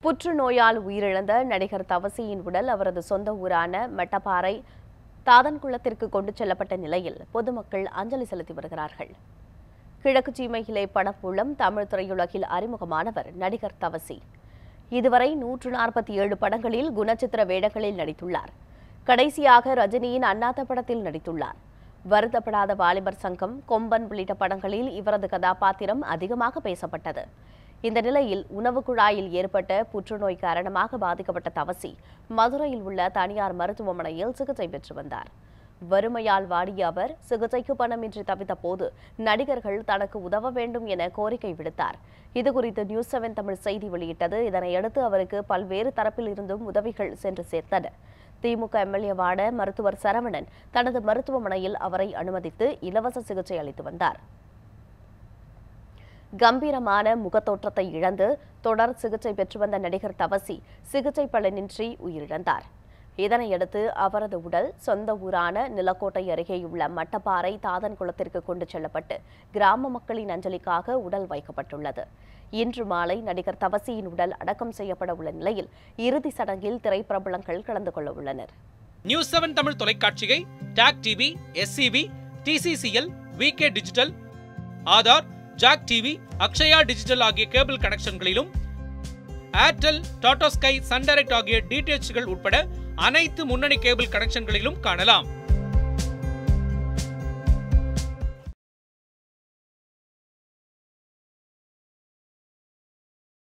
புற்றுநோயால் உயிரிழந்த நடிகர் தவசியின் உடல் அவரது சொந்த ஊரான மெட்டப்பாறை தாதன்குளத்திற்கு கொண்டு செல்லப்பட்ட நிலையில் பொதுமக்கள் அஞ்சலி செலுத்தி வருகிறார்கள் கிழக்கு சீமையிலே படம் மூலம் தமிழ் திரையுலகில் அறிமுகமானவர் நடிகர் தவசி இதுவரை நூற்று நாற்பத்தி ஏழு படங்களில் குணச்சித்திர வேடங்களில் நடித்துள்ளார் கடைசியாக ரஜினியின் அண்ணாத்த படத்தில் நடித்துள்ளார் வருத்தப்படாத வாலிபர் சங்கம் கொம்பன் உள்ளிட்ட படங்களில் இவரது கதாபாத்திரம் அதிகமாக பேசப்பட்டது இந்த நிலையில் உணவு குழாயில் ஏற்பட்ட புற்றுநோய் காரணமாக பாதிக்கப்பட்ட தவசி மதுரையில் உள்ள தனியார் மருத்துவமனையில் சிகிச்சை பெற்று வந்தார் வறுமையால் வாடிய அவர் சிகிச்சைக்கு பணமின்றி தவித்த போது நடிகர்கள் தனக்கு உதவ வேண்டும் என கோரிக்கை விடுத்தார் இதுகுறித்து நியூஸ் செவன் தமிழ் செய்தி வெளியிட்டது இதனையடுத்து அவருக்கு பல்வேறு தரப்பில் இருந்தும் உதவிகள் சென்று சேர்த்தன திமுக எம்எல்ஏவான மருத்துவர் சரவணன் தனது மருத்துவமனையில் அவரை அனுமதித்து இலவச சிகிச்சை அளித்து வந்தார் கம்பீரமான முகத்தோற்றத்தை இழந்து தொடர் சிகிச்சை பெற்று வந்த நடிகர் தவசி சிகிச்சை பலனின்றி உயிரிழந்தார் இதனையடுத்து அவரது உடல் சொந்த ஊரான நிலக்கோட்டை அருகேயுள்ள மட்டப்பாறை தாதன் குளத்திற்கு கொண்டு செல்லப்பட்டு கிராம மக்களின் அஞ்சலிக்காக உடல் வைக்கப்பட்டுள்ளது இன்று மாலை நடிகர் தவசியின் உடல் அடக்கம் செய்யப்பட உள்ள நிலையில் இறுதி சடங்கில் திரைப்பிரபலங்கள் கலந்து கொள்ள உள்ளனர் நியூஸ் செவன் தமிழ் தொலைக்காட்சியை டாக் TV SCV TCCL VK digital Aadhaar Jack TV Akshaya digital ஆகிய கேபிள் கனெக்ஷன்களிலும் Airtel Tata Sky Sun Direct ஆகிய டிடிஎச்கள் உட்பட அனைத்து முன்னணி கேபிள் கனெக்ஷன்களிலும் காணலாம்